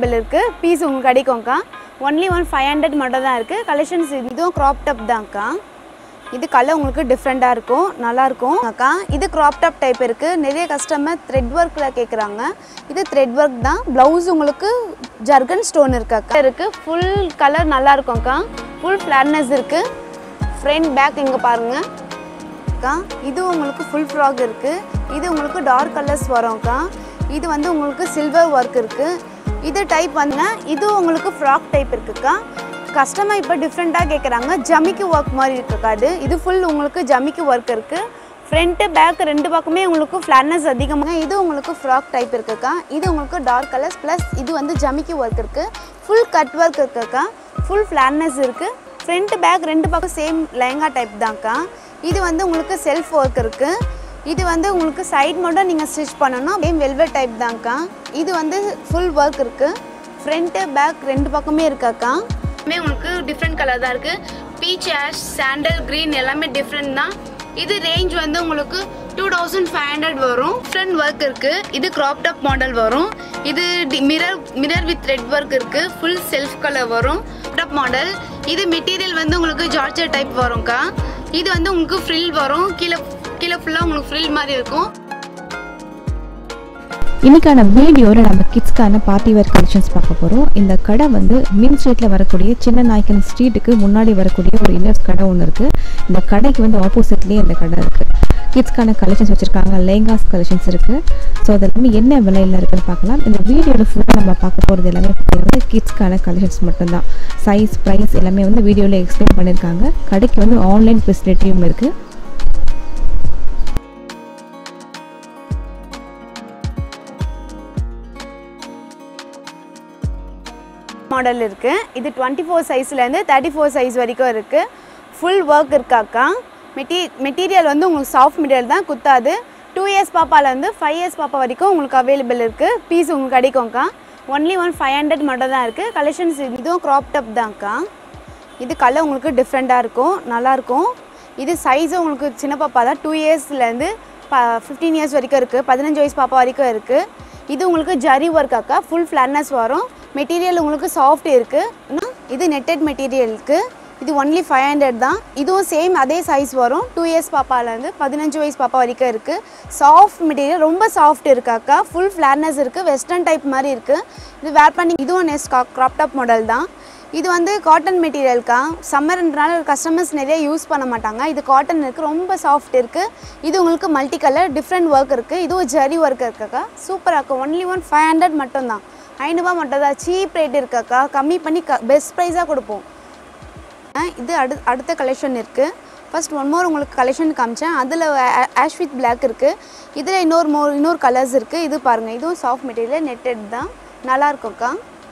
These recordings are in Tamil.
பில் இருக்குது பீஸ் உங்களுக்கு கிடைக்கும்க்கா ஒன்லி ஒன் ஃபைவ் ஹண்ட்ரட் மட்டும் தான் இருக்குது கலெக்ஷன்ஸ் இதுவும் க்ராப் டாப் தான்க்கா இது கலர் உங்களுக்கு டிஃப்ரெண்ட்டாக இருக்கும் நல்லாயிருக்கும் அக்கா இது க்ராப் டாப் டைப் இருக்குது நிறைய கஸ்டமர் த்ரெட் ஒர்க்கில் கேட்குறாங்க இது த்ரெட் ஒர்க் தான் ப்ளவுஸ் உங்களுக்கு ஜர்கன் ஸ்டோன் இருக்காக்கா இருக்குது ஃபுல் கலர் நல்லா இருக்கும்க்கா ஃபுல் ஃப்ளாட்னஸ் இருக்குது ஃப்ரண்ட் பேக் இங்கே பாருங்கள் அக்கா இது உங்களுக்கு ஃபுல் ஃப்ராக் இருக்குது இது உங்களுக்கு டார்க் கலர்ஸ் வரும்க்கா இது வந்து உங்களுக்கு சில்வர் ஒர்க் இருக்குது இது டைப் வந்து இது உங்களுக்கு ஃப்ராக் டைப் இருக்குக்கா கஸ்டமர் இப்போ டிஃப்ரெண்ட்டாக கேட்குறாங்க ஜமிக்கு ஒர்க் மாதிரி இருக்குக்கா அது இது ஃபுல் உங்களுக்கு ஜமிக்கு ஒர்க் இருக்குது ஃப்ரண்ட்டு பேக் ரெண்டு பக்கமே உங்களுக்கு ஃப்ளாட்னஸ் அதிகமாக இது உங்களுக்கு ஃப்ராக் டைப் இருக்குக்கா இது உங்களுக்கு டார்க் கலர்ஸ் ப்ளஸ் இது வந்து ஜமிக்கு ஒர்க் இருக்குது ஃபுல் கட் ஒர்க் இருக்குக்கா ஃபுல் ஃப்ளாட்னஸ் இருக்குது ஃப்ரண்ட் பேக் ரெண்டு பக்கம் சேம் லெஹங்கா டைப் தான்க்கா இது வந்து உங்களுக்கு செல்ஃப் ஒர்க் இருக்குது இது வந்து உங்களுக்கு சைட் மட்டும் நீங்கள் ஸ்டிச் பண்ணணும் அப்படியே வெல்வெட் டைப் தான்க்கா இது வந்து ஃபுல் ஒர்க் இருக்குது ஃப்ரண்ட்டு பேக் ரெண்டு பக்கமே இருக்காக்கா எல்லாமே உங்களுக்கு டிஃப்ரெண்ட் கலர் தான் இருக்குது பீச் ஆஷ் சாண்டல் க்ரீன் எல்லாமே டிஃப்ரெண்ட் தான் இது ரேஞ்ச் வந்து உங்களுக்கு டூ தௌசண்ட் ஃபைவ் ஹண்ட்ரட் வரும் ஃப்ரண்ட் ஒர்க் இருக்குது இது க்ராப் டாப் மாடல் வரும் இது mirror mirror with red work இருக்குது ஃபுல் செல்ஃப் கலர் வரும் டாப் மாடல் இது மெட்டீரியல் வந்து உங்களுக்கு ஜார்ஜர் டைப் வரும்க்கா இது வந்து உங்களுக்கு ஃப்ரில் வரும் கீழே கீழே ஃபுல்லாக உங்களுக்கு ஃப்ரில் மாதிரி இருக்கும் இன்னைக்கான வீடியோவில் நம்ம கிட்ஸ்க்கான பார்ட்டி வேர் கலெக்ஷன்ஸ் பார்க்க போகிறோம் இந்த கடை வந்து மின் ஸ்ட்ரீட்டில் வரக்கூடிய சின்ன நாய்க்கன் ஸ்ட்ரீட்டுக்கு முன்னாடி வரக்கூடிய ஒரு இன்னர்ஸ் கடை ஒன்று இருக்குது இந்த கடைக்கு வந்து ஆப்போசிட்லேயே இந்த கடை இருக்குது கிட்ஸ்க்கான கலெக்ஷன்ஸ் வச்சுருக்காங்க லேங்காஸ் கலெக்ஷன்ஸ் இருக்குது ஸோ அது எல்லாமே என்ன விலையில் இருக்குன்னு பார்க்கலாம் இந்த வீடியோவில் ஃபுல்லாக நம்ம பார்க்க போகிறது எல்லாமே வந்து கிட்ஸ்க்கான கலெக்ஷன்ஸ் மட்டும்தான் சைஸ் ப்ரைஸ் எல்லாமே வந்து வீடியோவில் எக்ஸ்பிளைன் பண்ணியிருக்காங்க கடைக்கு வந்து ஆன்லைன் ஃபெசிலிட்டியும் இருக்குது மாடல் இருக்குது இது டுவெண்ட்டி ஃபோர் சைஸ்லேருந்து தேர்ட்டி ஃபோர் சைஸ் வரைக்கும் இருக்குது ஃபுல் ஒர்க் இருக்காக்கா மெட்டீ மெட்டீரியல் வந்து உங்களுக்கு சாஃப்ட் மெட்டீரியல் தான் குத்தாது டூ இயர்ஸ் பாப்பாலேருந்து ஃபைவ் இயர்ஸ் பாப்பா வரைக்கும் உங்களுக்கு அவைலபிள் இருக்குது பீஸ் உங்களுக்கு கிடைக்கும்க்கா ஒன்லி ஒன் ஃபைவ் ஹண்ட்ரட் மட்டும் தான் இருக்குது கலெக்ஷன்ஸ் இதுவும் க்ராப் டாப் தான்க்கா இது கலர் உங்களுக்கு டிஃப்ரெண்ட்டாக இருக்கும் நல்லாயிருக்கும் இது சைஸும் உங்களுக்கு சின்ன பாப்பா தான் டூ இயர்ஸ்லேருந்து ப ஃபிஃப்டீன் இயர்ஸ் வரைக்கும் இருக்குது பதினஞ்சு வயசு பாப்பா வரைக்கும் இருக்குது இது உங்களுக்கு ஜரி ஒர்க் அக்கா ஃபுல் ஃப்ளாட்னஸ் வரும் மெட்டீரியல் உங்களுக்கு சாஃப்ட் இருக்குது இது நெட்டட் மெட்டீரியலுக்கு இது ஒன்லி ஃபைவ் ஹண்ட்ரட் தான் இதுவும் சேம் அதே சைஸ் வரும் டூ இயர்ஸ் பாப்பாலேருந்து பதினஞ்சு வயசு பாப்பா வரைக்கும் இருக்குது சாஃப்ட் மெட்டீரியல் ரொம்ப சாஃப்ட் இருக்காக்கா ஃபுல் ஃப்ளாட்னஸ் இருக்குது வெஸ்டர்ன் டைப் மாதிரி இருக்குது இது வேர் பண்ணி இதுவும் நெக்ஸ்ட் க்ராப் டாப் மாடல் தான் இது வந்து காட்டன் மெட்டீரியல்க்கா சம்மர்ன்றனால கஸ்டமர்ஸ் நிறைய யூஸ் பண்ண மாட்டாங்க இது காட்டன் இருக்குது ரொம்ப சாஃப்ட் இருக்குது இது உங்களுக்கு மல்டி கலர் டிஃப்ரெண்ட் ஒர்க் இருக்குது இதுவும் ஜரி ஒர்க் இருக்காக்கா சூப்பராக இருக்கும் ஒன்லி ஒன் ஃபைவ் ஹண்ட்ரட் மட்டும்தான் ஐநூறுபா மட்டும் தான் சீப் ரேட் இருக்காக்கா கம்மி பண்ணி க பெஸ்ட் ப்ரைஸாக கொடுப்போம் ஆ, இது அடு அடுத்த கலெக்ஷன் இருக்குது ஃபர்ஸ்ட் ஒன் மோர் உங்களுக்கு கலெக்ஷன் காமிச்சேன் அதில் ஆஷ் வித் பிளாக் இருக்குது இதில் இன்னொரு மோர் இன்னொரு கலர்ஸ் இருக்குது இது பாருங்கள் இதுவும் சாஃப்ட் மெட்டீரியல் நெட்டட் தான் நல்லா இருக்கும்க்கா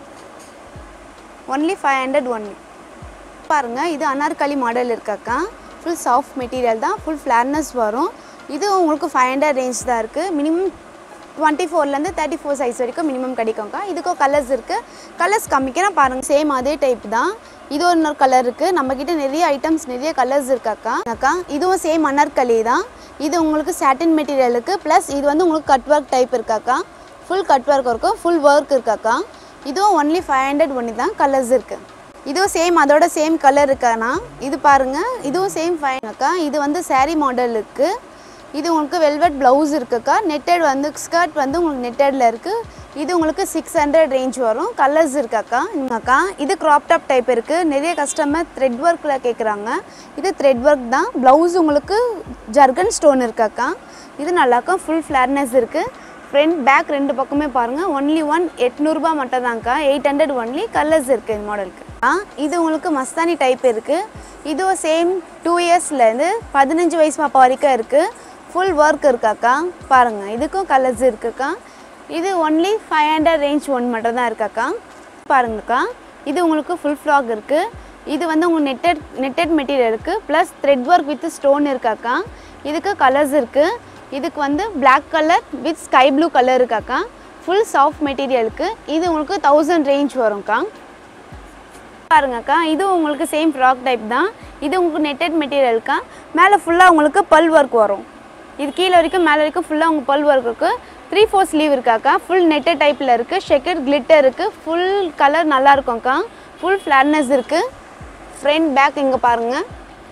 ஒன்லி ஃபைவ் ஹண்ட்ரட் ஒன்லி பாருங்கள் இது அனார்கலி மாடல் இருக்காக்கா ஃபுல் சாஃப்ட் மெட்டீரியல் தான் ஃபுல் ஃப்ளாட்னஸ் வரும் இது உங்களுக்கு ஃபைவ் ஹண்ட்ரட் ரேஞ்ச் தான் இருக்குது மினிமம் டுவெண்ட்டி ஃபோர்லேருந்து தேர்ட்டி ஃபோர் சைஸ் வரைக்கும் மினிமம் கிடைக்கும்க்கா இதுக்கும் கலர்ஸ் இருக்குது கலர்ஸ் கம்மிக்கிறேன் பாருங்கள் சேம் அதே டைப் தான் இது ஒரு இன்னொரு கலர் இருக்குது நம்மக்கிட்ட நிறைய ஐட்டம்ஸ் நிறைய கலர்ஸ் இருக்காக்கா அக்கா இதுவும் சேம் அனார்கலி தான் இது உங்களுக்கு சாட்டின் மெட்டீரியல் இருக்குது ப்ளஸ் இது வந்து உங்களுக்கு கட் ஒர்க் டைப் இருக்காக்கா ஃபுல் கட் ஒர்க் இருக்கும் ஃபுல் ஒர்க் இருக்காக்கா இதுவும் ஒன்லி ஃபைவ் ஹண்ட்ரட் ஒன்லி தான் கலர்ஸ் இருக்குது இதுவும் சேம் அதோட சேம் கலர் இருக்காண்ணா இது பாருங்கள் இதுவும் சேம் ஃபைன் அக்கா இது வந்து saree மாடல் இருக்குது இது உங்களுக்கு வெல்வெட் ப்ளவுஸ் இருக்குக்கா நெட்டட் வந்து ஸ்கர்ட் வந்து உங்களுக்கு நெட்டடில் இருக்குது இது உங்களுக்கு சிக்ஸ் ஹண்ட்ரட் ரேஞ்ச் வரும் கலர்ஸ் இருக்காக்கா அக்கா இது க்ராப் டாப் டைப் இருக்குது நிறைய கஸ்டமர் த்ரெட் ஒர்க்கில் கேட்குறாங்க இது த்ரெட் ஒர்க் தான் ப்ளவுஸ் உங்களுக்கு ஜர்கன் ஸ்டோன் இருக்காக்கா இது நல்லாக்கும் ஃபுல் ஃப்ளாட்னஸ் இருக்குது ஃப்ரண்ட் பேக் ரெண்டு பக்கமே பாருங்கள் ஒன்லி ஒன் எட்நூறுபா மட்டும் தான்க்கா எயிட் ஹண்ட்ரட் ஒன்லி கலர்ஸ் இருக்குது இந்த மாடலுக்கு ஆ இது உங்களுக்கு மஸ்தானி டைப் இருக்குது இதுவும் சேம் டூ இயர்ஸ்லேருந்து பதினஞ்சு வயசு பாப்பா வரைக்கும் இருக்குது ஃபுல் ஒர்க் இருக்காக்கா பாருங்கள் இதுக்கும் கலர்ஸ் இருக்குக்கா இது only five hundred range one மட்டும் தான் இருக்காக்கா பாருங்கக்கா இது உங்களுக்கு ஃபுல் ஃப்ராக் இருக்குது இது வந்து உங்களுக்கு நெட்டட் நெட்டட் மெட்டீரியல் இருக்குது plus thread work with stone இருக்காக்கா இதுக்கு கலர்ஸ் இருக்குது இதுக்கு வந்து Black colour with sky blue colour இருக்காக்கா ஃபுல் சாஃப்ட் மெட்டீரியலுக்கு இது உங்களுக்கு தௌசண்ட் ரேஞ்ச் வரும்க்கா பாருங்கக்கா இது உங்களுக்கு சேம் ஃப்ராக் டைப் தான் இது உங்களுக்கு நெட்டட் மெட்டீரியல்க்கா மேலே ஃபுல்லாக உங்களுக்கு பல் ஒர்க் வரும் இது கீழே வரைக்கும் மேலே வரைக்கும் ஃபுல்லாக உங்கள் பல் ஒர்க் இருக்குது த்ரீ ஃபோர் ஸ்லீவ் இருக்காக்கா ஃபுல் நெட்டு டைப்பில் இருக்குது ஷெக்கட் கிளிட்டர் இருக்குது ஃபுல் கலர் நல்லா இருக்கும்க்கா ஃபுல் ஃப்ளாட்னஸ் இருக்குது ஃப்ரண்ட் பேக் இங்கே பாருங்கள்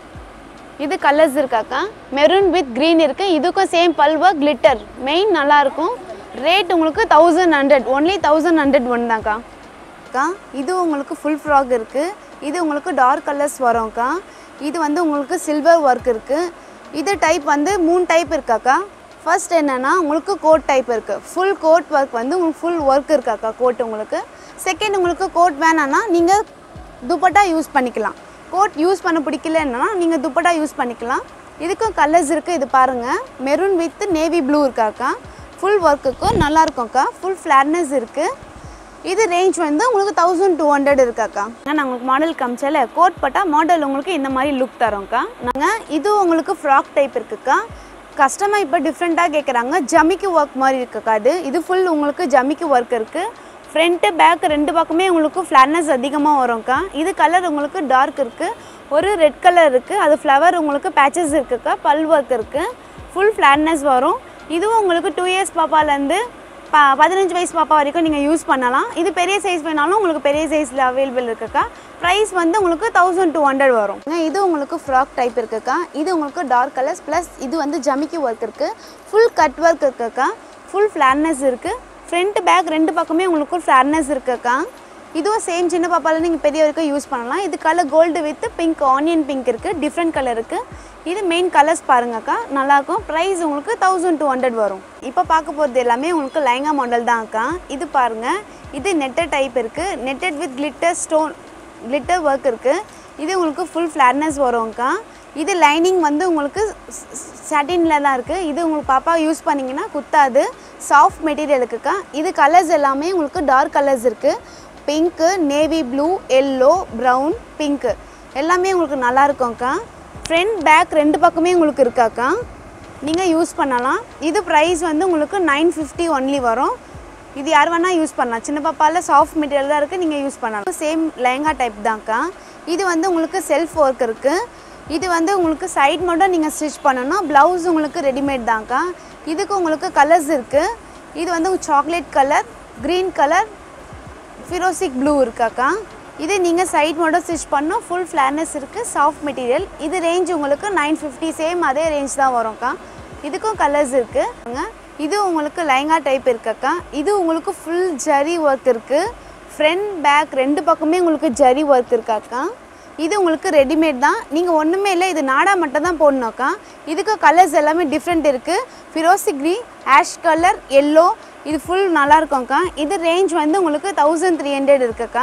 இது கலர்ஸ் இருக்காக்கா மெரூன் வித் க்ரீன் இருக்குது இதுக்கும் சேம் பல்வா கிளிட்டர் மெயின் நல்லாயிருக்கும் ரேட் உங்களுக்கு thousand hundred only thousand hundred one தான்க்கா அக்கா இது உங்களுக்கு ஃபுல் ஃப்ராக் இருக்குது இது உங்களுக்கு டார்க் கலர்ஸ் வரும்க்கா இது வந்து உங்களுக்கு சில்வர் ஒர்க் இருக்குது இது டைப் வந்து மூணு டைப் இருக்காக்கா ஃபர்ஸ்ட் என்னென்னா உங்களுக்கு கோட் டைப் இருக்குது ஃபுல் கோட் ஒர்க் வந்து உங்களுக்கு ஃபுல் ஒர்க் இருக்காக்கா கோட் உங்களுக்கு செகண்ட் உங்களுக்கு கோட் வேணான்னா நீங்கள் துப்பட்டா யூஸ் பண்ணிக்கலாம் கோட் யூஸ் பண்ண பிடிக்கலன்னா நீங்கள் துப்பட்டா யூஸ் பண்ணிக்கலாம் இதுக்கும் கலர்ஸ் இருக்குது இது பாருங்கள் மெரூன் வித் நேவி ப்ளூ இருக்காக்கா ஃபுல் ஒர்க்குக்கும் நல்லா இருக்கும்க்கா ஃபுல் ஃப்ளாட்னஸ் இருக்குது இது ரேஞ்ச் வந்து உங்களுக்கு தௌசண்ட் டூ ஹண்ட்ரட் இருக்காக்கா நான் உங்களுக்கு மாடல் காமிச்சால கோட் பட்டா மாடல் உங்களுக்கு இந்த மாதிரி லுக் தரோம்க்கா நாங்கள் இது உங்களுக்கு ஃப்ராக் டைப் இருக்குக்கா கஸ்டமர் இப்போ டிஃப்ரெண்ட்டாக கேட்குறாங்க ஜமிக்கு ஒர்க் மாதிரி இருக்குக்கா அது இது ஃபுல் உங்களுக்கு ஜமிக்கு ஒர்க் இருக்குது ஃப்ரண்ட்டு பேக் ரெண்டு பக்கமே உங்களுக்கு ஃப்ளாட்னஸ் அதிகமாக வரும்க்கா இது கலர் உங்களுக்கு டார்க் இருக்குது ஒரு ரெட் கலர் இருக்குது அது ஃப்ளவர் உங்களுக்கு பேச்சஸ் இருக்குக்கா பல் ஒர்க் இருக்குது ஃபுல் ஃப்ளாட்னஸ் வரும் இதுவும் உங்களுக்கு டூ இயர்ஸ் பாப்பாலேருந்து ப பதினஞ்சு வயசு பாப்பா வரைக்கும் நீங்கள் யூஸ் பண்ணலாம் இது பெரிய சைஸ் வேணாலும் உங்களுக்கு பெரிய சைஸில் அவைலபிள் இருக்குக்கா ப்ரைஸ் வந்து உங்களுக்கு தௌசண்ட் டூ ஹண்ட்ரட் வரும் இது உங்களுக்கு ஃப்ராக் டைப் இருக்குக்கா இது உங்களுக்கு டார்க் கலர்ஸ் ப்ளஸ் இது வந்து ஜமிக்கி ஒர்க் இருக்குது ஃபுல் கட் ஒர்க் இருக்குக்கா ஃபுல் ஃப்ளாட்னஸ் இருக்குது ஃப்ரண்ட் பேக் ரெண்டு பக்கமே உங்களுக்கு ஃப்ளாட்னஸ் இருக்குக்கா இதுவும் சேம் சின்ன பாப்பாவில் நீங்கள் பெரிய வரைக்கும் யூஸ் பண்ணலாம் இது colour gold with pink onion pink இருக்குது டிஃப்ரெண்ட் கலர் இருக்குது இது மெயின் கலர்ஸ் பாருங்கக்கா நல்லாயிருக்கும் ப்ரைஸ் உங்களுக்கு தௌசண்ட் டூ ஹண்ட்ரட் வரும் இப்போ பார்க்க போகிறது எல்லாமே உங்களுக்கு லெஹங்கா மாடல் தான் அக்கா இது பாருங்கள் இது நெட்டட் டைப் இருக்குது netted with glitter stone glitter work இருக்குது இது உங்களுக்கு ஃபுல் ஃப்ளாட்னஸ் வரும்க்கா இது லைனிங் வந்து உங்களுக்கு சாட்டினில் தான் இருக்குது இது உங்களுக்கு பாப்பா யூஸ் பண்ணிங்கன்னா குத்தாது சாஃப்ட் மெட்டீரியல் இருக்குக்கா இது கலர்ஸ் எல்லாமே உங்களுக்கு டார்க் கலர்ஸ் இருக்குது pink navy blue yellow brown pink எல்லாமே உங்களுக்கு நல்லா இருக்கும்க்கா ஃப்ரண்ட் பேக் ரெண்டு பக்கமே உங்களுக்கு இருக்காக்கா நீங்கள் யூஸ் பண்ணலாம் இது ப்ரைஸ் வந்து உங்களுக்கு நைன் ஃபிஃப்டி ஒன்லி வரும் இது யார் வேணால் யூஸ் பண்ணலாம் சின்ன பாப்பாவில் சாஃப்ட் மெட்டீரியல் தான் இருக்குது நீங்கள் யூஸ் பண்ணலாம் சேம் லெஹங்கா டைப் தான்க்கா இது வந்து உங்களுக்கு செல்ஃப் ஒர்க் இருக்குது இது வந்து உங்களுக்கு சைட் மட்டும் நீங்கள் ஸ்டிச் பண்ணணும் ப்ளவுஸ் உங்களுக்கு ரெடிமேட் தான்க்கா இதுக்கு உங்களுக்கு கலர்ஸ் இருக்குது இது வந்து சாக்லேட் கலர் க்ரீன் கலர் ஃபிரோசிக் ப்ளூ இருக்காக்கா இது நீங்கள் சைட் மட்டும் ஸ்டிச் பண்ணணும் ஃபுல் ஃப்ளானஸ் இருக்குது சாஃப்ட் மெட்டீரியல் இது ரேஞ்ச் உங்களுக்கு நைன் ஃபிஃப்டி சேம் அதே ரேஞ்ச் தான் வரும்க்கா இதுக்கும் கலர்ஸ் இருக்குது இது உங்களுக்கு லெஹங்கா டைப் இருக்காக்கா இது உங்களுக்கு ஃபுல் ஜரி ஒர்க் இருக்குது ஃப்ரண்ட் பேக் ரெண்டு பக்கமே உங்களுக்கு ஜரி ஒர்க் இருக்காக்கா இது உங்களுக்கு ரெடிமேட் தான் நீங்கள் ஒன்றுமே இல்லை இது நாடா மட்டும் தான் போடணும்க்கா இதுக்கு கலர்ஸ் எல்லாமே டிஃப்ரெண்ட் இருக்குது ஃபிரோசி க்ரீன் ஆஷ் கலர் எல்லோ இது ஃபுல் நல்லா இருக்கும்க்கா இது ரேஞ்ச் வந்து உங்களுக்கு தௌசண்ட் த்ரீ ஹண்ட்ரட் இருக்குக்கா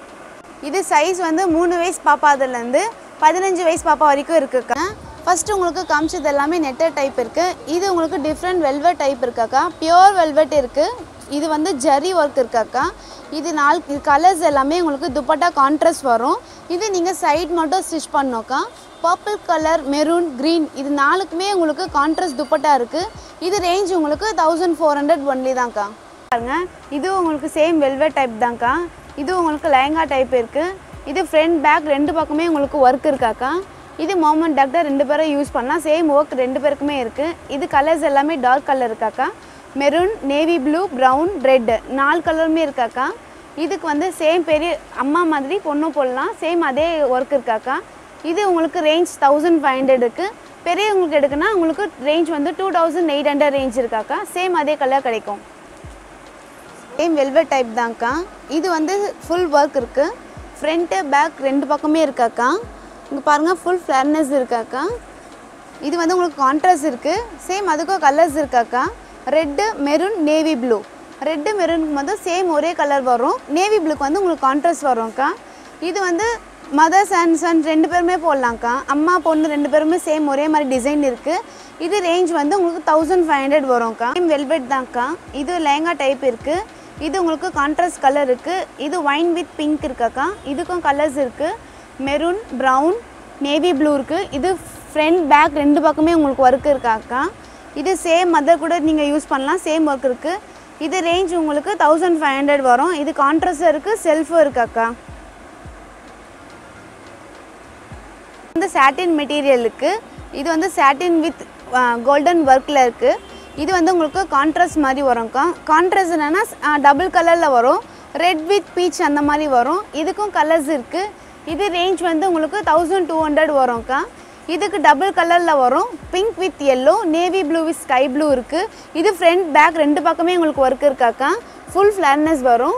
இது சைஸ் வந்து மூணு வயசு பாப்பாதுலேருந்து பதினஞ்சு வயசு பாப்பா வரைக்கும் இருக்குக்கா ஃபஸ்ட்டு உங்களுக்கு காமிச்சது எல்லாமே நெட்டர் டைப் இருக்குது இது உங்களுக்கு டிஃப்ரெண்ட் வெல்வெட் டைப் இருக்காக்கா பியோர் வெல்வெட் இருக்குது இது வந்து ஜரி ஒர்க் இருக்காக்கா இது நாலு இது கலர்ஸ் எல்லாமே உங்களுக்கு துப்பட்டா கான்ட்ராஸ்ட் வரும் இது நீங்கள் சைட் மட்டும் ஸ்டிச் பண்ணோக்கா பர்பிள் கலர் மெரூன் க்ரீன் இது நாலுக்குமே உங்களுக்கு கான்ட்ராஸ்ட் துப்பட்டா இருக்குது இது ரேஞ்ச் உங்களுக்கு தௌசண்ட் ஃபோர் ஹண்ட்ரட் ஒன்லி தான்க்கா பாருங்க இது உங்களுக்கு சேம் வெல்வெட் டைப் தான்க்கா இது உங்களுக்கு லெஹங்கா டைப் இருக்குது இது ஃப்ரண்ட் பேக் ரெண்டு பக்கமே உங்களுக்கு ஒர்க் இருக்காக்கா இது மோமன் டாக்டர் ரெண்டு பேரும் யூஸ் பண்ணலாம் சேம் ஒர்க் ரெண்டு பேருக்குமே இருக்குது இது கலர்ஸ் எல்லாமே டார்க் கலர் இருக்காக்கா maroon navy blue brown red நாலு கலருமே இருக்காக்கா இதுக்கு வந்து சேம் பெரிய அம்மா மாதிரி பொண்ணும் போடலாம் சேம் அதே ஒர்க் இருக்காக்கா இது உங்களுக்கு ரேஞ்ச் தௌசண்ட் ஃபைவ் ஹண்ட்ரட் இருக்குது பெரியவங்களுக்கு எடுக்குன்னா உங்களுக்கு ரேஞ்ச் வந்து two thousand eight hundred range இருக்காக்கா சேம் அதே கலர் கிடைக்கும் சேம் வெல்வெட் டைப் தான்க்கா இது வந்து ஃபுல் ஒர்க் இருக்குது ஃப்ரண்ட்டு பேக் ரெண்டு பக்கமே இருக்காக்கா இங்கே பாருங்கள் ஃபுல் ஃபேர்னஸ் இருக்காக்கா இது வந்து உங்களுக்கு கான்ட்ராஸ்ட் இருக்குது சேம் அதுக்கும் கலர்ஸ் இருக்காக்கா red maroon navy blue red மெரூனுக்கு வந்து சேம் ஒரே கலர் வரும் நேவி ப்ளூக்கு வந்து உங்களுக்கு கான்ட்ராஸ்ட் வரும்க்கா இது வந்து மதர்ஸ் அண்ட் சன் ரெண்டு பேருமே போடலாம்க்கா அம்மா பொண்ணு ரெண்டு பேருமே சேம் ஒரே மாதிரி டிசைன் இருக்குது இது ரேஞ்ச் வந்து உங்களுக்கு தௌசண்ட் ஃபைவ் ஹண்ட்ரட் வரும்க்கா சேம் வெல்வெட் தான்க்கா இது லெஹங்கா டைப் இருக்குது இது உங்களுக்கு கான்ட்ராஸ்ட் கலர் இருக்குது இது ஒயின் வித் பிங்க் இருக்காக்கா இதுக்கும் கலர்ஸ் இருக்குது மெரூன் ப்ரௌன் நேவி ப்ளூ இருக்குது இது ஃப்ரண்ட் பேக் ரெண்டு பக்கமே உங்களுக்கு ஒர்க் இருக்காக்கா இது சேம் மதர் கூட நீங்கள் யூஸ் பண்ணலாம் சேம் ஒர்க் இருக்குது இது ரேஞ்ச் உங்களுக்கு தௌசண்ட் ஃபைவ் ஹண்ட்ரட் வரும் இது கான்ட்ராஸ்டும் இருக்குது செல்ஃபும் இருக்காக்கா வந்து சாட்டின் மெட்டீரியலுக்கு இது வந்து சாட்டின் வித் கோல்டன் ஒர்க்கில் இருக்குது இது வந்து உங்களுக்கு கான்ட்ராஸ்ட் மாதிரி வரும்க்கா கான்ட்ராஸ்ட் என்னென்னா டபுள் கலரில் வரும் ரெட் வித் பீச் அந்த மாதிரி வரும் இதுக்கும் கலர்ஸ் இருக்குது இது ரேஞ்ச் வந்து உங்களுக்கு தௌசண்ட் டூ ஹண்ட்ரட் வரும்க்கா இதுக்கு டபுள் கலரில் வரும் pink with yellow navy blue with sky blue இருக்குது இது ஃப்ரண்ட் பேக் ரெண்டு பக்கமே உங்களுக்கு ஒர்க் இருக்காக்கா ஃபுல் ஃப்ளார்னஸ் வரும்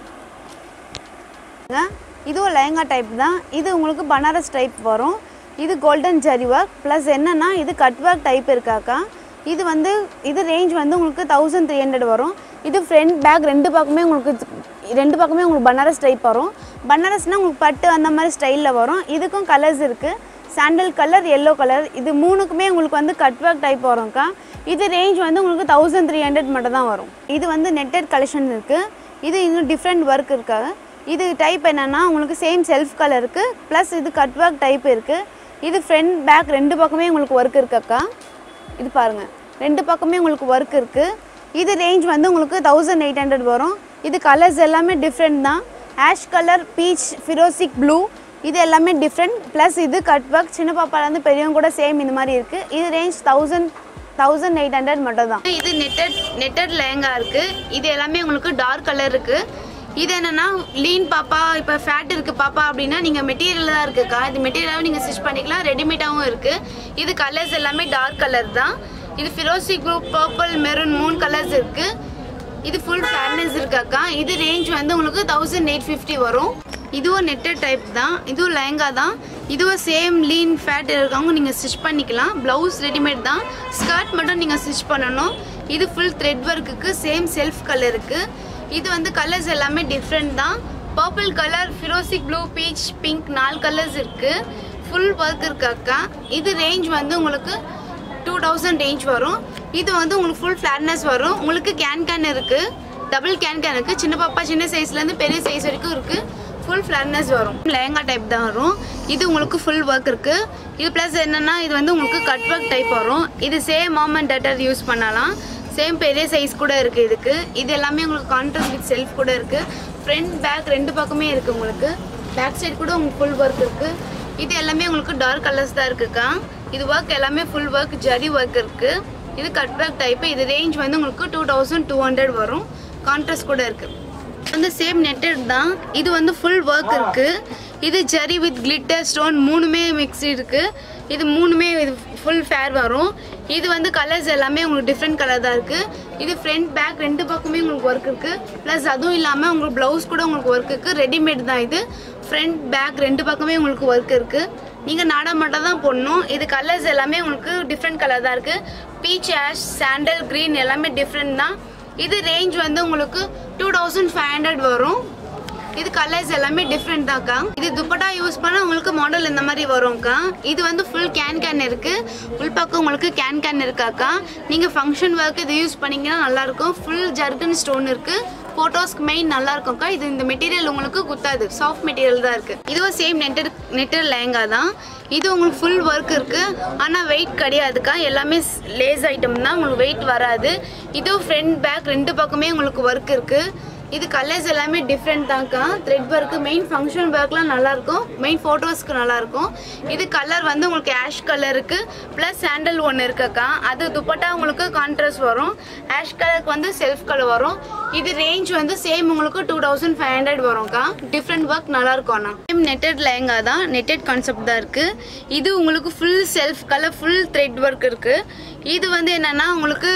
இதுவும் லெஹங்கா டைப் தான் இது உங்களுக்கு பனாரஸ் டைப் வரும் இது கோல்டன் ஜரி ஒர்க் ப்ளஸ் என்னென்னா இது கட் ஒர்க் டைப் இருக்காக்கா இது வந்து இது ரேஞ்ச் வந்து உங்களுக்கு தௌசண்ட் த்ரீ ஹண்ட்ரட் வரும் இது ஃப்ரண்ட் பேக் ரெண்டு பக்கமே உங்களுக்கு ரெண்டு பக்கமே உங்களுக்கு பனாரஸ் டைப் வரும் பனாரஸ்னால் உங்களுக்கு பட்டு அந்த மாதிரி ஸ்டைலில் வரும் இதுக்கும் கலர்ஸ் இருக்குது சாண்டல் கலர் எல்லோ கலர் இது மூணுக்குமே உங்களுக்கு வந்து கட் ஒர்க் டைப் வரும்க்கா இது ரேஞ்ச் வந்து உங்களுக்கு தௌசண்ட் த்ரீ ஹண்ட்ரட் மட்டும் தான் வரும் இது வந்து நெட்டட் கலெக்ஷன் இருக்குது இது இன்னும் டிஃப்ரெண்ட் ஒர்க் இருக்காங்க இது டைப் என்னென்னா உங்களுக்கு சேம் செல்ஃப் கலர் இருக்குது ப்ளஸ் இது கட் ஒர்க் டைப் இருக்குது இது ஃப்ரண்ட் பேக் ரெண்டு பக்கமே உங்களுக்கு ஒர்க் இருக்குக்கா இது பாருங்கள் ரெண்டு பக்கமே உங்களுக்கு ஒர்க் இருக்குது இது ரேஞ்ச் வந்து உங்களுக்கு தௌசண்ட் எயிட் ஹண்ட்ரட் வரும் இது கலர்ஸ் எல்லாமே டிஃப்ரெண்ட் தான் ஆஷ் கலர் பீச் ஃபிரோசிக் ப்ளூ இது எல்லாமே டிஃப்ரெண்ட் ப்ளஸ் இது கட் ஒர்க் சின்ன பாப்பாலேருந்து பெரியவங்க கூட சேம் இந்த மாதிரி இருக்குது இது range thousand thousand eight hundred மட்டும் தான் இது நெட்டட் நெட்டட் லேங்கா இருக்குது இது எல்லாமே உங்களுக்கு டார்க் கலர் இருக்குது இது என்னன்னா லீன் பாப்பா இப்போ ஃபேட் இருக்கு பாப்பா அப்படின்னா நீங்க மெட்டீரியல் தான் இருக்குக்கா இது மெட்டீரியலாகவும் நீங்க ஸ்டிச் பண்ணிக்கலாம் ரெடிமேடாகவும் இருக்கு இது கலர்ஸ் எல்லாமே டார்க் கலர் தான் இது ஃபிரோசி குரூப் பர்பிள் மெரூன் மூணு கலர்ஸ் இருக்கு இது ஃபுல் ஃபேர்னஸ் இருக்காக்கா இது ரேஞ்ச் வந்து உங்களுக்கு தௌசண்ட் எயிட் ஃபிஃப்டி வரும் இதுவும் நெட்டட் டைப் தான் இதுவும் லெஹங்கா தான் இதுவும் சேம் லீன் ஃபேட் இருக்கவங்க நீங்கள் ஸ்டிச் பண்ணிக்கலாம் ப்ளவுஸ் ரெடிமேட் தான் ஸ்கர்ட் மட்டும் நீங்கள் ஸ்டிச் பண்ணணும் இது ஃபுல் த்ரெட் ஒர்க்குக்கு சேம் செல்ஃப் கலருக்கு இது வந்து கலர்ஸ் எல்லாமே டிஃப்ரெண்ட் தான் பர்பிள் கலர் ஃபிரோசிக் ப்ளூ பீச் பிங்க் நாலு கலர்ஸ் இருக்குது ஃபுல் ஒர்க் இருக்கு அக்கா இது ரேஞ்ச் வந்து உங்களுக்கு டூ தௌசண்ட் ரேஞ்ச் வரும் இது வந்து உங்களுக்கு ஃபுல் ஃப்ளாட்னஸ் வரும் உங்களுக்கு கேன் கேன் இருக்குது டபுள் கேன் கேன் இருக்குது சின்ன பாப்பா சின்ன சைஸ்லேருந்து பெரிய சைஸ் வரைக்கும் இருக்குது ஃபுல் ஃப்ளாட்னஸ் வரும் லெஹங்கா டைப் தான் வரும் இது உங்களுக்கு ஃபுல் ஒர்க் இருக்குது இது ப்ளஸ் என்னென்னா இது வந்து உங்களுக்கு கட் ஒர்க் டைப் வரும் இது சேம் மாமன் டேட்டர் யூஸ் பண்ணலாம் சேம் பெரிய சைஸ் கூட இருக்குது இதுக்கு இது எல்லாமே உங்களுக்கு கான்ட்ராஸ்ட் வித் செல்ஃப் கூட இருக்குது ஃப்ரண்ட் பேக் ரெண்டு பக்கமே இருக்குது உங்களுக்கு பேக் சைடு கூட உங்களுக்கு ஃபுல் ஒர்க் இருக்குது இது எல்லாமே உங்களுக்கு டார்க் கலர்ஸ் தான் இருக்குக்கா இது ஒர்க் எல்லாமே ஃபுல் ஒர்க் ஜரி ஒர்க் இருக்குது இது கட் பேக் டைப்பு இது ரேஞ்ச் வந்து உங்களுக்கு டூ தௌசண்ட் டூ ஹண்ட்ரட் வரும் கான்ட்ராஸ்ட் கூட இருக்குது வந்து சேம் நெட்டட் தான் இது வந்து ஃபுல் ஒர்க் இருக்கு இது ஜரி வித் கிளிட்டர் ஸ்டோன் மூணுமே மிக்ஸ் இருக்கு இது மூணுமே இது ஃபுல் ஃபேர் வரும் இது வந்து கலர்ஸ் எல்லாமே உங்களுக்கு டிஃப்ரெண்ட் கலர் தான் இருக்கு இது ஃப்ரண்ட் பேக் ரெண்டு பக்கமே உங்களுக்கு ஒர்க் இருக்கு ப்ளஸ் அதுவும் இல்லாமல் உங்களுக்கு ப்ளவுஸ் கூட உங்களுக்கு ஒர்க் இருக்கு ரெடிமேட் தான் இது ஃப்ரண்ட் பேக் ரெண்டு பக்கமே உங்களுக்கு ஒர்க் இருக்கு நீங்கள் நாடா மட்டும் தான் போடணும் இது கலர்ஸ் எல்லாமே உங்களுக்கு டிஃப்ரெண்ட் கலர் தான் இருக்கு பீச் ஆஷ் சாண்டல் க்ரீன் எல்லாமே டிஃப்ரெண்ட் தான் இது ரேஞ்ச் வந்து உங்களுக்கு டூ தௌசண்ட் ஃபைவ் ஹண்ட்ரட் வரும் இது கலர்ஸ் எல்லாமே டிஃப்ரெண்ட் தான்க்கா இது துப்பட்டா யூஸ் பண்ணா உங்களுக்கு மாடல் இந்த மாதிரி வரும்க்கா இது வந்து ஃபுல் கேன் கேன் இருக்கு உள்பக்கம் உங்களுக்கு கேன் கேன் இருக்காக்கா நீங்க ஃபங்க்ஷன் ஒர்க் இது யூஸ் பண்ணீங்கன்னா நல்லா இருக்கும் ஃபுல் ஜர்கன் ஸ்டோன் இருக்கு போட்டோஸ்க்கு மெயின் நல்லா இருக்கும்க்கா இது இந்த மெட்டீரியல் உங்களுக்கு குத்தாது சாஃப்ட் மெட்டீரியல் தான் இருக்கு இதுவும் சேம் நெட்டர் நெட்டர் லேங்கா தான் இது உங்களுக்கு ஃபுல் ஒர்க் இருக்கு ஆனால் வெயிட் கிடையாதுக்கா எல்லாமே லேஸ் ஐட்டம் தான் உங்களுக்கு வெயிட் வராது இதுவும் ஃப்ரண்ட் பேக் ரெண்டு பக்கமே உங்களுக்கு ஒர்க் இருக்கு இது கலர்ஸ் எல்லாமே டிஃப்ரெண்ட் தான்க்கா த்ரெட் ஒர்க்கு மெயின் ஃபங்க்ஷன் ஒர்க்லாம் நல்லா இருக்கும் மெயின் ஃபோட்டோஸ்க்கு நல்லா இருக்கும் இது கலர் வந்து உங்களுக்கு ஆஷ் கலருக்கு ப்ளஸ் சாண்டல் ஒன்று இருக்குக்கா அது துப்பட்டா உங்களுக்கு கான்ட்ராஸ்ட் வரும் ஆஷ் கலருக்கு வந்து செல்ஃப் கலர் வரும் இது ரேஞ்ச் வந்து சேம் உங்களுக்கு டூ தௌசண்ட் ஃபைவ் ஹண்ட்ரட் வரும்க்கா டிஃப்ரெண்ட் ஒர்க் நல்லா இருக்கும் ஆனால் சேம் நெட்டட் லேங்கா தான் நெட்டட் கான்செப்ட் தான் இருக்கு இது உங்களுக்கு full self colour full thread work இருக்கு இது வந்து என்னன்னா உங்களுக்கு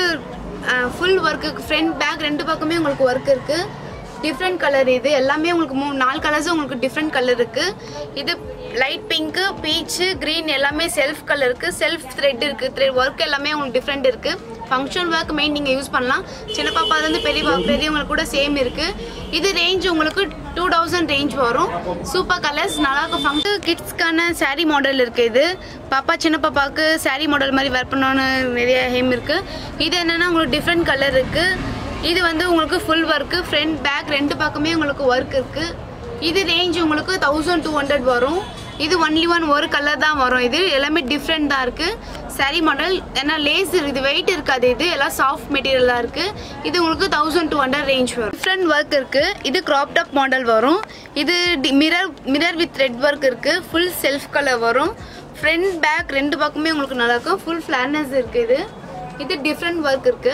ஃபுல் ஒர்க்கு ஃப்ரண்ட் பேக் ரெண்டு பக்கமே உங்களுக்கு ஒர்க் இருக்கு டிஃப்ரெண்ட் கலர் இது எல்லாமே உங்களுக்கு மூணு நாலு கலர்ஸும் உங்களுக்கு டிஃப்ரெண்ட் கலர் இருக்கு இது லைட் பிங்க்கு பீச்சு க்ரீன் எல்லாமே செல்ஃப் கலர் இருக்கு செல்ஃப் த்ரெட் இருக்கு த்ரெட் ஒர்க் எல்லாமே உங்களுக்கு டிஃப்ரெண்ட் இருக்கு ஃபங்க்ஷன் ஒர்க் மெயின் நீங்கள் யூஸ் பண்ணலாம் சின்ன பாப்பாலேருந்து பெரிய பெரியவங்களுக்கு கூட சேம் இருக்கு இது ரேஞ்ச் உங்களுக்கு டூ தௌசண்ட் ரேஞ்ச் வரும் சூப்பர் கலர்ஸ் நல்லா இருக்கும் ஃபங்க்ஷன் கிட்ஸ்க்கான saree மாடல் இருக்கு இது பாப்பா சின்ன பாப்பாவுக்கு saree மாடல் மாதிரி வேர் பண்ணணும்னு நிறைய ஹேம் இருக்கு இது என்னன்னா உங்களுக்கு டிஃப்ரெண்ட் கலர் இருக்கு இது வந்து உங்களுக்கு ஃபுல் ஒர்க்கு ஃப்ரண்ட் பேக் ரெண்டு பக்கமே உங்களுக்கு ஒர்க் இருக்கு இது ரேஞ்ச் உங்களுக்கு தௌசண்ட் டூ ஹண்ட்ரட் வரும் இது ஒன்லி ஒன் ஒரு கலர் தான் வரும் இது எல்லாமே டிஃப்ரெண்ட் தான் இருக்கு saree மாடல் ஏன்னா லேஸ் இது வெயிட் இருக்காது இது எல்லாம் சாஃப்ட் மெட்டீரியலாக இருக்கு இது உங்களுக்கு தௌசண்ட் டூ ஹண்ட்ரட் ரேஞ்ச் வரும் டிஃப்ரெண்ட் ஒர்க் இருக்கு இது கிராப் டாப் மாடல் வரும் இது mirror mirror with red work இருக்கு ஃபுல் செல்ஃப் கலர் வரும் ஃப்ரண்ட் பேக் ரெண்டு பக்கமே உங்களுக்கு நல்லா இருக்கும் ஃபுல் ஃபிளானஸ் இருக்கு இது இது டிஃப்ரெண்ட் ஒர்க் இருக்கு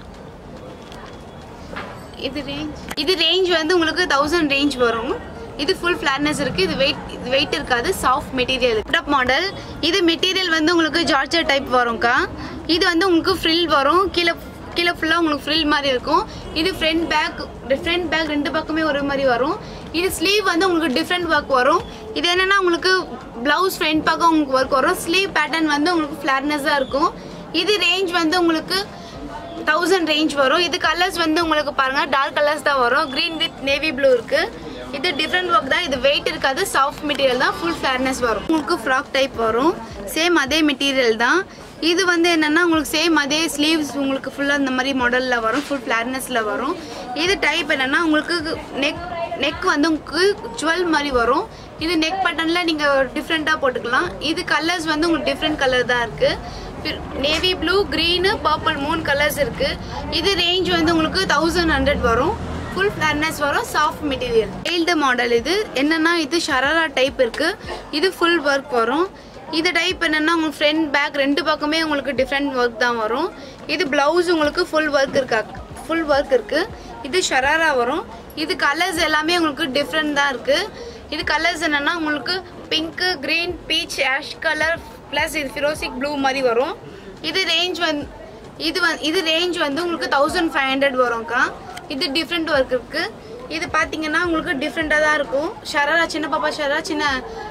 இது ரேஞ்ச் இது ரேஞ்ச் வந்து உங்களுக்கு தௌசண்ட் ரேஞ்ச் வரும் இது ஃபுல் ஃபிளாட்னஸ் இருக்கு இது வெயிட் இது வெயிட் இருக்காது சாஃப்ட் மெட்டீரியல் டாப் மாடல் இது மெட்டீரியல் வந்து உங்களுக்கு ஜார்ஜர் டைப் வரும்க்கா இது வந்து உங்களுக்கு ஃப்ரில் வரும் கீழே கீழே ஃபுல்லாக உங்களுக்கு ஃப்ரில் மாதிரி இருக்கும் இது ஃப்ரண்ட் பேக் ஃப்ரண்ட் பேக் ரெண்டு பக்கமே ஒரு மாதிரி வரும் இது ஸ்லீவ் வந்து உங்களுக்கு டிஃப்ரெண்ட் ஒர்க் வரும் இது என்னன்னா உங்களுக்கு பிளவுஸ் ஃப்ரண்ட் பக்கம் உங்களுக்கு ஒர்க் வரும் ஸ்லீவ் பேட்டர்ன் வந்து உங்களுக்கு ஃபிளாட்னஸாக இருக்கும் இது ரேஞ்ச் வந்து உங்களுக்கு தௌசண்ட் ரேஞ்ச் வரும் இது கலர்ஸ் வந்து உங்களுக்கு பாருங்க டார்க் கலர்ஸ் தான் வரும் green வித் நேவி ப்ளூ இருக்கு இது டிஃப்ரெண்ட் ஒர்க் தான் இது வெயிட் இருக்காது சாஃப்ட் மெட்டீரியல் தான் ஃபுல் ஃபேர்னஸ் வரும் உங்களுக்கு ஃப்ராக் டைப் வரும் சேம் அதே மெட்டீரியல் தான் இது வந்து என்னன்னா உங்களுக்கு சேம் அதே ஸ்லீவ்ஸ் உங்களுக்கு ஃபுல்லாக இந்த மாதிரி மாடலில் வரும் ஃபுல் ஃபிளார்னஸில் வரும் இது டைப் என்னன்னா உங்களுக்கு நெக் நெக் வந்து உங்களுக்கு ஜுவல் மாதிரி வரும் இது நெக் பட்டனில் நீங்கள் டிஃப்ரெண்ட்டாக போட்டுக்கலாம் இது கலர்ஸ் வந்து உங்களுக்கு டிஃப்ரெண்ட் கலர் தான் இருக்குது நேவி ப்ளூ க்ரீனு பர்பிள் மூணு கலர்ஸ் இருக்கு இது ரேஞ்ச் வந்து உங்களுக்கு தௌசண்ட் ஹண்ட்ரட் வரும் ஃபுல் ஃபிளாட்னஸ் வரும் சாஃப்ட் மெட்டீரியல் டெய்ல்டு மாடல் இது என்னன்னா இது ஷராரா டைப் இருக்கு இது ஃபுல் ஒர்க் வரும் இது டைப் என்னன்னா உங்களுக்கு ஃப்ரண்ட் பேக் ரெண்டு பக்கமே உங்களுக்கு டிஃப்ரெண்ட் ஒர்க் தான் வரும் இது பிளவுஸ் உங்களுக்கு ஃபுல் ஒர்க் இருக்கா ஃபுல் ஒர்க் இருக்கு இது ஷராரா வரும் இது கலர்ஸ் எல்லாமே உங்களுக்கு டிஃப்ரெண்ட் தான் இருக்கு இது கலர்ஸ் என்னன்னா உங்களுக்கு pink green peach ash colour plus இது ஃபிரோசிக் ப்ளூ மாதிரி வரும் இது ரேஞ்ச் வந்து இது வந்து இது ரேஞ்ச் வந்து உங்களுக்கு தௌசண்ட் ஃபைவ் ஹண்ட்ரட் வரும்க்கா இது டிஃப்ரெண்ட் ஒர்க் இருக்கு இது பார்த்தீங்கன்னா உங்களுக்கு டிஃப்ரெண்ட்டாக தான் இருக்கும் ஷராரா சின்ன பாப்பா ஷராரா சின்ன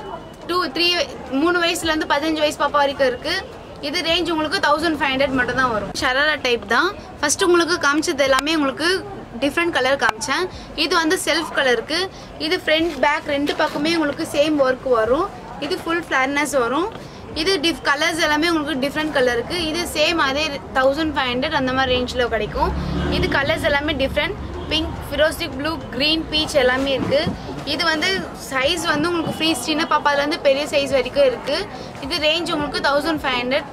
டூ த்ரீ மூணு வயசுலேருந்து பதினஞ்சு வயசு பாப்பா வரைக்கும் இருக்கு இது ரேஞ்ச் உங்களுக்கு தௌசண்ட் ஃபைவ் ஹண்ட்ரட் மட்டும் தான் வரும் ஷராரா டைப் தான் ஃபர்ஸ்ட் உங்களுக்கு காமிச்சது எல்லாமே உங்களுக்கு டிஃப்ரெண்ட் கலர் காமிச்சேன் இது வந்து செல்ஃப் கலருக்கு இது ஃப்ரண்ட் பேக் ரெண்டு பக்கமே உங்களுக்கு சேம் ஒர்க் வரும் இது ஃபுல் ஃபிளாட்னஸ் வரும் இது டிஃப் கலர்ஸ் எல்லாமே உங்களுக்கு டிஃப்ரெண்ட் கலர் இருக்கு இது சேம் அதே தௌசண்ட் ஃபைவ் ஹண்ட்ரட் அந்த மாதிரி ரேஞ்சில் கிடைக்கும் இது கலர்ஸ் எல்லாமே டிஃப்ரெண்ட் பிங்க் ஃபிரோஸ்டிக் ப்ளூ க்ரீன் பீச் எல்லாமே இருக்கு இது வந்து சைஸ் வந்து உங்களுக்கு ஃப்ரீ சின்ன பாப்பாதுலேருந்து பெரிய சைஸ் வரைக்கும் இருக்கு இது ரேஞ்ச் உங்களுக்கு தௌசண்ட் ஃபைவ் ஹண்ட்ரட்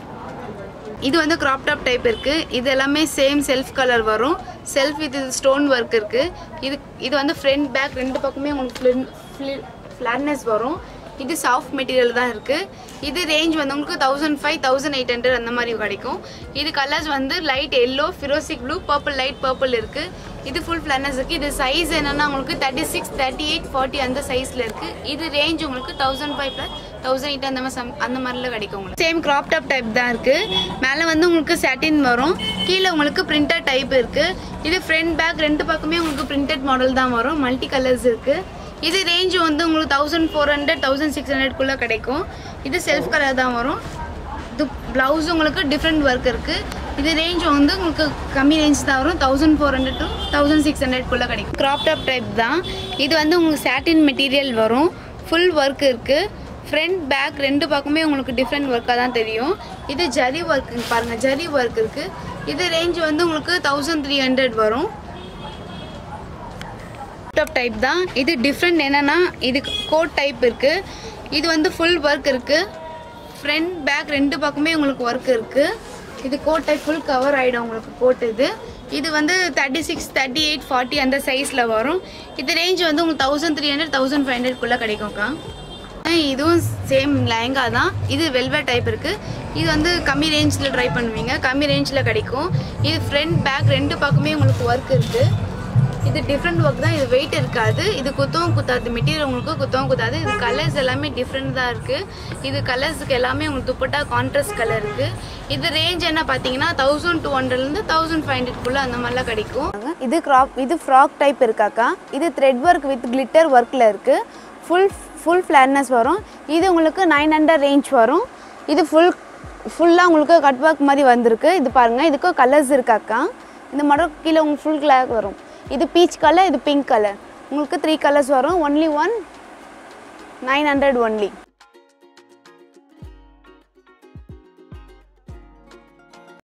இது வந்து கிராப் டாப் டைப் இருக்கு இது எல்லாமே சேம் செல்ஃப் கலர் வரும் செல்ஃப் வித் ஸ்டோன் ஒர்க் இருக்கு இது இது வந்து ஃப்ரண்ட் பேக் ரெண்டு பக்கமே உங்களுக்கு ஃபிளாட்னஸ் வரும் இது சாஃப்ட் மெட்டீரியல் தான் இருக்கு இது ரேஞ்ச் வந்து உங்களுக்கு thousand five thousand eight hundred அந்த மாதிரி கிடைக்கும் இது கலர்ஸ் வந்து லைட் எல்லோ ஃபிரோசிக் ப்ளூ பர்பிள் லைட் பர்பிள் இருக்கு இது ஃபுல் ஃபிளாட்னஸ் இருக்கு இது சைஸ் என்னன்னா உங்களுக்கு thirty six thirty eight forty அந்த சைஸ்ல இருக்கு இது ரேஞ்ச் உங்களுக்கு thousand five plus thousand eight அந்த மாதிரி some- அந்த மாதிரிலாம் கிடைக்கும் உங்களுக்கு சேம் கிராப் டாப் டைப் தான் இருக்கு மேலே வந்து உங்களுக்கு சாட்டின் வரும் கீழே உங்களுக்கு பிரிண்டட் டைப் இருக்கு இது ஃப்ரண்ட் பேக் ரெண்டு பக்கமே உங்களுக்கு பிரிண்டட் மாடல் தான் வரும் மல்டி கலர்ஸ் இருக்கு இது ரேஞ்ச் வந்து உங்களுக்கு thousand four hundred thousand six ஹண்ட்ரட்குள்ளே கிடைக்கும் இது செல்ஃப் கலர் தான் வரும் இது ப்ளவுஸ் உங்களுக்கு டிஃப்ரெண்ட் ஒர்க் இருக்கு இது ரேஞ்ச் வந்து உங்களுக்கு கம்மி ரேஞ்ச் தான் வரும் thousand four hundred to thousand six ஹண்ட்ரட்குள்ளே கிடைக்கும் கிராப் டாப் டைப் தான் இது வந்து உங்களுக்கு சாட்டின் மெட்டீரியல் வரும் ஃபுல் ஒர்க் இருக்கு ஃப்ரண்ட் பேக் ரெண்டு பக்கமே உங்களுக்கு டிஃப்ரெண்ட் ஒர்க்காக தான் தெரியும் இது ஜரி ஒர்க் பாருங்க ஜரி ஒர்க் இருக்கு இது ரேஞ்ச் வந்து உங்களுக்கு தௌசண்ட் த்ரீ ஹண்ட்ரட் வரும் டாப் டைப் தான் இது டிஃப்ரெண்ட் என்னன்னா இது கோட் டைப் இருக்கு இது வந்து ஃபுல் ஒர்க் இருக்கு ஃப்ரண்ட் பேக் ரெண்டு பக்கமே உங்களுக்கு ஒர்க் இருக்கு இது கோட் டைப் ஃபுல் கவர் ஆயிடும் உங்களுக்கு கோட் இது இது வந்து thirty six thirty eight forty அந்த சைஸில் வரும் இது ரேஞ்ச் வந்து உங்களுக்கு thousand three hundred thousand five ஹண்ட்ரட்குள்ளே கிடைக்கும்க்கா இதுவும் சேம் லெஹங்கா தான் இது வெல்வெட் டைப் இருக்கு இது வந்து கம்மி ரேஞ்சில் ட்ரை பண்ணுவீங்க கம்மி ரேஞ்சில் கிடைக்கும் இது ஃப்ரண்ட் பேக் ரெண்டு பக்கமே உங்களுக்கு ஒர்க் இருக்கு இது டிஃப்ரெண்ட் ஒர்க் தான் இது வெயிட் இருக்காது இது குத்தவும் குத்தாது மெட்டீரியல் உங்களுக்கு குத்தவும் குத்தாது இது கலர்ஸ் எல்லாமே டிஃப்ரெண்ட் தான் இருக்கு இது கலர்ஸுக்கு எல்லாமே உங்களுக்கு துப்பட்டா கான்ட்ராஸ்ட் கலர் இருக்கு இது ரேஞ்ச் என்ன பார்த்தீங்கன்னா தௌசண்ட் டூ ஹண்ட்ரட்லேருந்து தௌசண்ட் ஃபைவ் ஹண்ட்ரட்குள்ளே அந்த மாதிரிலாம் கிடைக்கும் இது கிராப் இது ஃப்ராக் டைப் இருக்காக்கா இது த்ரெட் ஒர்க் வித் கிளிட்டர் ஒர்க்கில் இருக்குது ஃபுல் ஃபுல் ஃப்ளாட்னஸ் வரும் இது உங்களுக்கு நைன் ஹண்ட்ரட் ரேஞ்ச் வரும் இது ஃபுல் ஃபுல்லாக உங்களுக்கு கட் ஒர்க் மாதிரி வந்திருக்கு இது பாருங்கள் இதுக்கும் கலர்ஸ் இருக்காக்கா இந்த மாடல் கீழே உங்களுக்கு ஃபுல் கலர் வரும் இது பீச் கலர் இது பிங்க் கலர் உங்களுக்கு த்ரீ கலர்ஸ் வரும் only one nine hundred only